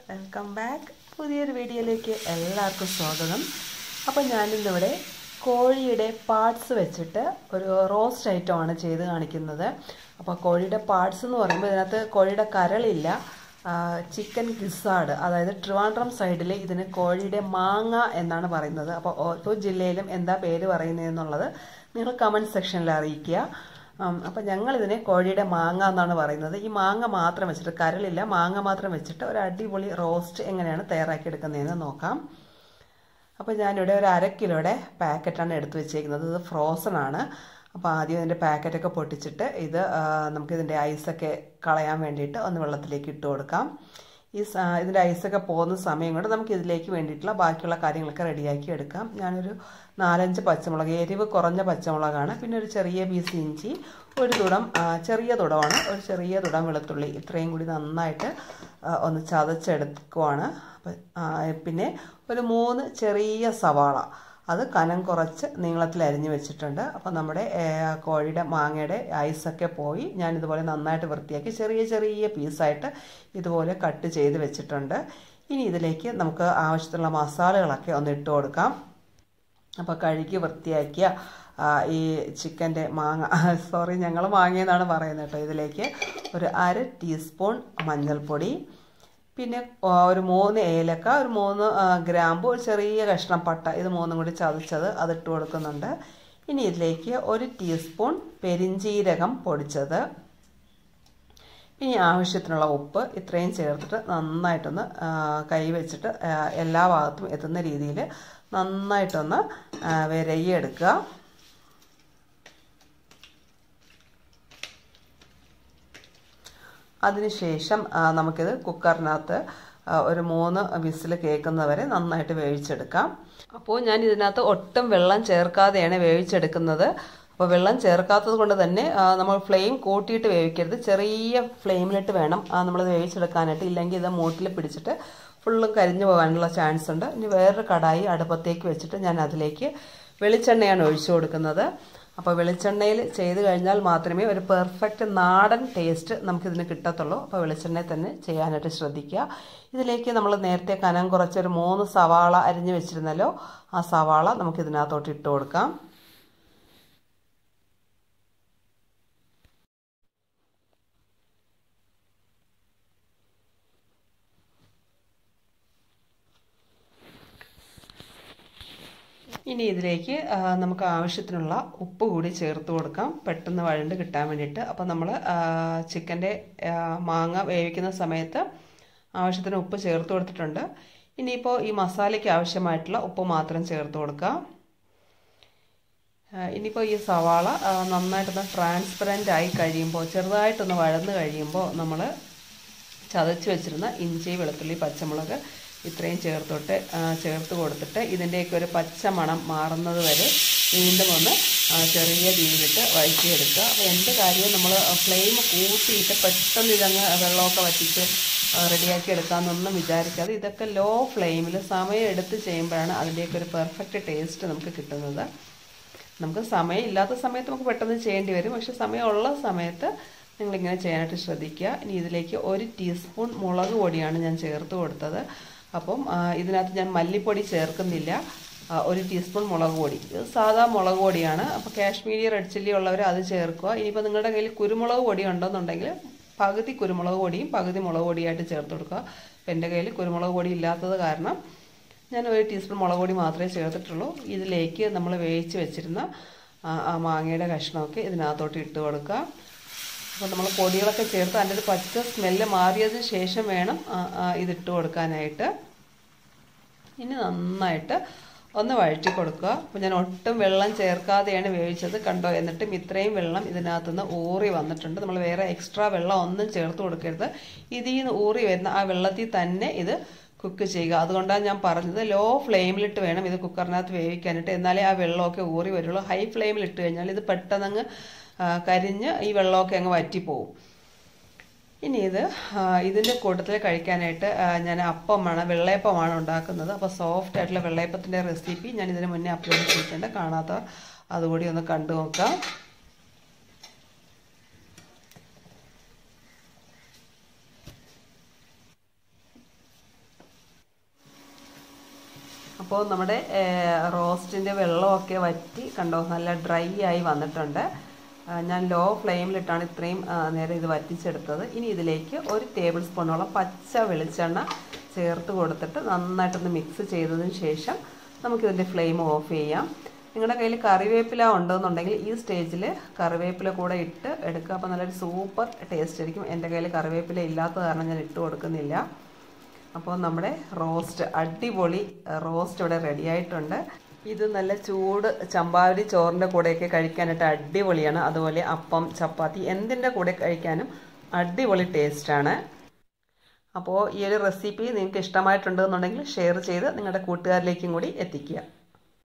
welcome back പുതിയൊരു വീഡിയോയിലേക്ക് എല്ലാവർക്കും സ്വാഗതം അപ്പോൾ ഞാനിന്നിവിടെ കോഴിയുടെ പാർട്സ് വെച്ചിട്ട് ഒരു റോസ്റ്റ് ഐറ്റമാണ് ചെയ്ത് കാണിക്കുന്നത് അപ്പോൾ കോഴിയുടെ പാർട്സ് എന്ന് പറയുമ്പോൾ ഇതിനകത്ത് കോഴിയുടെ കരളില്ല ചിക്കൻ ഗിസാഡ് അതായത് ട്രിവാൻഡ്രം സൈഡിൽ ഇതിന് കോഴിയുടെ മാങ്ങ എന്നാണ് പറയുന്നത് അപ്പോൾ ഓരോ ജില്ലയിലും എന്താ പേര് പറയുന്നതെന്നുള്ളത് നിങ്ങൾ കമൻറ്റ് സെക്ഷനിൽ അറിയിക്കുക അപ്പം ഞങ്ങളിതിനെ കോഴിയുടെ മാങ്ങ എന്നാണ് പറയുന്നത് ഈ മാങ്ങ മാത്രം വെച്ചിട്ട് കരളില്ല മാങ്ങ മാത്രം വെച്ചിട്ട് ഒരു അടിപൊളി റോസ്റ്റ് എങ്ങനെയാണ് തയ്യാറാക്കി എടുക്കുന്നതെന്ന് നോക്കാം അപ്പോൾ ഞാനിവിടെ ഒരു അര കിലോയുടെ പാക്കറ്റാണ് എടുത്തു വെച്ചേക്കുന്നത് ഇത് ഫ്രോസൺ ആണ് അപ്പോൾ ആദ്യം ഇതിൻ്റെ പാക്കറ്റൊക്കെ പൊട്ടിച്ചിട്ട് ഇത് നമുക്കിതിൻ്റെ ഐസൊക്കെ കളയാൻ വേണ്ടിയിട്ട് ഒന്ന് വെള്ളത്തിലേക്ക് ഇട്ട് കൊടുക്കാം ഈ ഇതിൻ്റെ ഐസൊക്കെ പോകുന്ന സമയം കൊണ്ട് നമുക്ക് ഇതിലേക്ക് വേണ്ടിയിട്ടുള്ള ബാക്കിയുള്ള കാര്യങ്ങളൊക്കെ റെഡിയാക്കി എടുക്കാം ഞാനൊരു നാലഞ്ച് പച്ചമുളക് എരിവ് കുറഞ്ഞ പച്ചമുളകാണ് പിന്നെ ഒരു ചെറിയ പീസ് ഇഞ്ചി ഒരു തുടം ചെറിയ തുടമാണ് ഒരു ചെറിയ തുടം വെളുത്തുള്ളി ഇത്രയും കൂടി നന്നായിട്ട് ഒന്ന് ചതച്ചെടുക്കുവാണ് പിന്നെ ഒരു മൂന്ന് ചെറിയ സവാള അത് കനം കുറച്ച് നീളത്തിൽ അരിഞ്ഞ് വെച്ചിട്ടുണ്ട് അപ്പോൾ നമ്മുടെ കോഴിയുടെ മാങ്ങയുടെ ഐസൊക്കെ പോയി ഞാൻ ഇതുപോലെ നന്നായിട്ട് വൃത്തിയാക്കി ചെറിയ ചെറിയ പീസായിട്ട് ഇതുപോലെ കട്ട് ചെയ്ത് വെച്ചിട്ടുണ്ട് ഇനി ഇതിലേക്ക് നമുക്ക് ആവശ്യത്തിനുള്ള മസാലകളൊക്കെ ഒന്ന് ഇട്ട് കൊടുക്കാം അപ്പോൾ കഴുകി വൃത്തിയാക്കിയ ഈ ചിക്കൻ്റെ മാങ്ങ സോറി ഞങ്ങൾ മാങ്ങയെന്നാണ് പറയുന്നത് കേട്ടോ ഇതിലേക്ക് ഒരു അര ടീസ്പൂൺ മഞ്ഞൾപ്പൊടി പിന്നെ ഒരു മൂന്ന് ഏലക്ക ഒരു മൂന്ന് ഗ്രാമ്പു ഒരു ചെറിയ കഷ്ണം പട്ട ഇത് മൂന്നും കൂടി ചതച്ചത് അതിട്ട് കൊടുക്കുന്നുണ്ട് ഇനി ഇതിലേക്ക് ഒരു ടീസ്പൂൺ പെരിഞ്ചീരകം പൊടിച്ചത് ഇനി ആവശ്യത്തിനുള്ള ഉപ്പ് ഇത്രയും ചേർത്തിട്ട് നന്നായിട്ടൊന്ന് കൈ വെച്ചിട്ട് എല്ലാ ഭാഗത്തും എത്തുന്ന രീതിയിൽ നന്നായിട്ടൊന്ന് വിരകിയെടുക്കുക അതിനുശേഷം നമുക്കിത് കുക്കറിനകത്ത് ഒരു മൂന്ന് വിസിൽ കേൾക്കുന്നവരെ നന്നായിട്ട് വേവിച്ചെടുക്കാം അപ്പോൾ ഞാൻ ഇതിനകത്ത് ഒട്ടും വെള്ളം ചേർക്കാതെയാണ് വേവിച്ചെടുക്കുന്നത് അപ്പോൾ വെള്ളം ചേർക്കാത്തത് കൊണ്ട് തന്നെ നമ്മൾ ഫ്ലെയിം കൂട്ടിയിട്ട് വേവിക്കരുത് ചെറിയ ഫ്ലെയിമിലിട്ട് വേണം നമ്മളത് വേവിച്ചെടുക്കാനായിട്ട് ഇല്ലെങ്കിൽ ഇത് മൂട്ടിൽ പിടിച്ചിട്ട് ഫുള്ളും കരിഞ്ഞു പോകാനുള്ള ചാൻസ് ഉണ്ട് ഇനി വേറൊരു കടായി അടുപ്പത്തേക്ക് വെച്ചിട്ട് ഞാൻ അതിലേക്ക് വെളിച്ചെണ്ണയാണ് ഒഴിച്ചു കൊടുക്കുന്നത് അപ്പോൾ വെളിച്ചെണ്ണയിൽ ചെയ്ത് കഴിഞ്ഞാൽ മാത്രമേ ഒരു പെർഫെക്റ്റ് നാടൻ ടേസ്റ്റ് നമുക്കിതിന് കിട്ടത്തുള്ളൂ അപ്പോൾ വെളിച്ചെണ്ണയിൽ തന്നെ ചെയ്യാനായിട്ട് ശ്രദ്ധിക്കുക ഇതിലേക്ക് നമ്മൾ നേരത്തെ കനം കുറച്ചൊരു മൂന്ന് സവാള അരിഞ്ഞു വെച്ചിരുന്നല്ലോ ആ സവാള നമുക്കിതിനകത്തോട്ട് ഇട്ട് കൊടുക്കാം ഇനി ഇതിലേക്ക് നമുക്ക് ആവശ്യത്തിനുള്ള ഉപ്പ് കൂടി ചേർത്ത് കൊടുക്കാം പെട്ടെന്ന് വഴണ്ട് കിട്ടാൻ വേണ്ടിയിട്ട് അപ്പോൾ നമ്മൾ ചിക്കൻ്റെ മാങ്ങ വേവിക്കുന്ന സമയത്ത് ആവശ്യത്തിന് ഉപ്പ് ചേർത്ത് കൊടുത്തിട്ടുണ്ട് ഇനിയിപ്പോൾ ഈ മസാലയ്ക്ക് ആവശ്യമായിട്ടുള്ള ഉപ്പ് മാത്രം ചേർത്ത് കൊടുക്കാം ഇനിയിപ്പോൾ ഈ സവാള നന്നായിട്ടൊന്ന് ട്രാൻസ്പെറൻ്റ് ആയി കഴിയുമ്പോൾ ചെറുതായിട്ടൊന്ന് വഴന്ന് കഴിയുമ്പോൾ നമ്മൾ ചതച്ച് വെച്ചിരുന്ന ഇഞ്ചി വെളുത്തുള്ളി പച്ചമുളക് ഇത്രയും ചേർത്തോട്ട് ചേർത്ത് കൊടുത്തിട്ട് ഇതിൻ്റെയൊക്കെ ഒരു പച്ച മണം മാറുന്നത് വരെ വീണ്ടും ഒന്ന് ചെറിയ തീയിലിട്ട് വഴറ്റിയെടുക്കുക അപ്പോൾ എന്ത് കാര്യവും നമ്മൾ ഫ്ലെയിം കൂട്ടിയിട്ട് പെട്ടെന്ന് ഇതങ്ങ് വെള്ളമൊക്കെ വറ്റിച്ച് റെഡിയാക്കി എടുക്കാമെന്നൊന്നും വിചാരിക്കാതെ ഇതൊക്കെ ലോ ഫ്ലെയിമിൽ സമയം എടുത്ത് ചെയ്യുമ്പോഴാണ് അതിൻ്റെയൊക്കെ ഒരു പെർഫെക്റ്റ് ടേസ്റ്റ് നമുക്ക് കിട്ടുന്നത് നമുക്ക് സമയം ഇല്ലാത്ത സമയത്ത് നമുക്ക് പെട്ടെന്ന് ചെയ്യേണ്ടി വരും പക്ഷെ സമയമുള്ള സമയത്ത് നിങ്ങളിങ്ങനെ ചെയ്യാനായിട്ട് ശ്രദ്ധിക്കുക ഇനി ഇതിലേക്ക് ഒരു ടീസ്പൂൺ മുളക് പൊടിയാണ് ഞാൻ ചേർത്ത് കൊടുത്തത് അപ്പം ഇതിനകത്ത് ഞാൻ മല്ലിപ്പൊടി ചേർക്കുന്നില്ല ഒരു ടീസ്പൂൺ മുളക് പൊടി ഇത് സാധാ മുളക് പൊടിയാണ് അപ്പോൾ കാശ്മീരി റെഡ് ചില്ലി ഉള്ളവർ അത് ചേർക്കുക ഇനിയിപ്പോൾ നിങ്ങളുടെ കയ്യിൽ കുരുമുളക് പൊടി ഉണ്ടെന്നുണ്ടെങ്കിൽ പകുതി കുരുമുളക് പൊടിയും പകുതി മുളക് പൊടിയായിട്ട് ചേർത്ത് കൊടുക്കുക അപ്പോൾ എൻ്റെ കയ്യിൽ കുരുമുളക് പൊടി ഇല്ലാത്തത് കാരണം ഞാൻ ഒരു ടീസ്പൂൺ മുളക് പൊടി മാത്രമേ ചേർത്തിട്ടുള്ളൂ ഇതിലേക്ക് നമ്മൾ വേവിച്ച് വെച്ചിരുന്ന ആ മാങ്ങയുടെ കഷ്ണമൊക്കെ ഇതിനകത്തോട്ട് ഇട്ട് കൊടുക്കുക അപ്പോൾ നമ്മൾ പൊടികളൊക്കെ ചേർത്ത് അതിൻ്റെ ഒരു പച്ച സ്മെല്ല് മാറിയതിന് ശേഷം വേണം ഇതിട്ട് കൊടുക്കാനായിട്ട് ഇനി നന്നായിട്ട് ഒന്ന് വഴറ്റി കൊടുക്കുക അപ്പോൾ ഞാൻ ഒട്ടും വെള്ളം ചേർക്കാതെയാണ് വേവിച്ചത് കണ്ടോ എന്നിട്ടും ഇത്രയും വെള്ളം ഇതിനകത്തുനിന്ന് ഊറി വന്നിട്ടുണ്ട് നമ്മൾ വേറെ എക്സ്ട്രാ വെള്ളം ഒന്നും ചേർത്ത് കൊടുക്കരുത് ഇതിൽ നിന്ന് ഊറി വരുന്ന ആ വെള്ളത്തിൽ തന്നെ ഇത് കുക്ക് ചെയ്യുക അതുകൊണ്ടാണ് ഞാൻ പറഞ്ഞത് ലോ ഫ്ലെയിമിലിട്ട് വേണം ഇത് കുക്കറിനകത്ത് വേവിക്കാനായിട്ട് എന്നാലേ ആ വെള്ളമൊക്കെ ഊറി വരുള്ളൂ ഹൈ ഫ്ലെയിമിൽ ഇട്ട് കഴിഞ്ഞാൽ ഇത് പെട്ടെന്നങ്ങ് കരിഞ്ഞ് ഈ വെള്ളമൊക്കെ അങ്ങ് വറ്റിപ്പോവും ഇനി ഇത് ഇതിൻ്റെ കൂട്ടത്തിൽ കഴിക്കാനായിട്ട് ഞാൻ അപ്പമാണ് വെള്ളയപ്പമാണ് ഉണ്ടാക്കുന്നത് അപ്പോൾ സോഫ്റ്റ് ആയിട്ടുള്ള വെള്ളയപ്പത്തിൻ്റെ റെസിപ്പി ഞാൻ ഇതിന് മുന്നേ അപ്ലോഡ് ചെയ്തിട്ടുണ്ട് കാണാത്തവർ അതുകൂടി ഒന്ന് കണ്ടു നോക്കാം അപ്പോൾ നമ്മുടെ റോസ്റ്റിൻ്റെ വെള്ളമൊക്കെ വറ്റി കണ്ടോ നല്ല ഡ്രൈ ആയി വന്നിട്ടുണ്ട് ഞാൻ ലോ ഫ്ലെയിമിലിട്ടാണ് ഇത്രയും നേരം ഇത് വറ്റിച്ചെടുത്തത് ഇനി ഇതിലേക്ക് ഒരു ടേബിൾ സ്പൂണോളം പച്ച വെളിച്ചെണ്ണ ചേർത്ത് കൊടുത്തിട്ട് നന്നായിട്ടൊന്ന് മിക്സ് ചെയ്തതിന് ശേഷം നമുക്കിതിൻ്റെ ഫ്ലെയിം ഓഫ് ചെയ്യാം നിങ്ങളുടെ കയ്യിൽ കറിവേപ്പില ഉണ്ടെന്നുണ്ടെങ്കിൽ ഈ സ്റ്റേജിൽ കറിവേപ്പില കൂടെ ഇട്ട് എടുക്കുക അപ്പോൾ നല്ലൊരു സൂപ്പർ ടേസ്റ്റ് ആയിരിക്കും എൻ്റെ കയ്യിൽ കറിവേപ്പില ഇല്ലാത്ത കാരണം ഞാൻ ഇട്ട് കൊടുക്കുന്നില്ല അപ്പോൾ നമ്മുടെ റോസ്റ്റ് അടിപൊളി റോസ്റ്റ് ഇവിടെ റെഡി ആയിട്ടുണ്ട് ഇത് നല്ല ചൂട് ചമ്പാവരി ചോറിൻ്റെ കൂടെയൊക്കെ കഴിക്കാനായിട്ട് അടിപൊളിയാണ് അതുപോലെ അപ്പം ചപ്പാത്തി എന്തിൻ്റെ കൂടെ കഴിക്കാനും അടിപൊളി ടേസ്റ്റാണ് അപ്പോൾ ഈ ഒരു റെസിപ്പി നിങ്ങൾക്ക് ഇഷ്ടമായിട്ടുണ്ടെന്നുണ്ടെങ്കിൽ ഷെയർ ചെയ്ത് നിങ്ങളുടെ കൂട്ടുകാരിലേക്കും കൂടി എത്തിക്കുക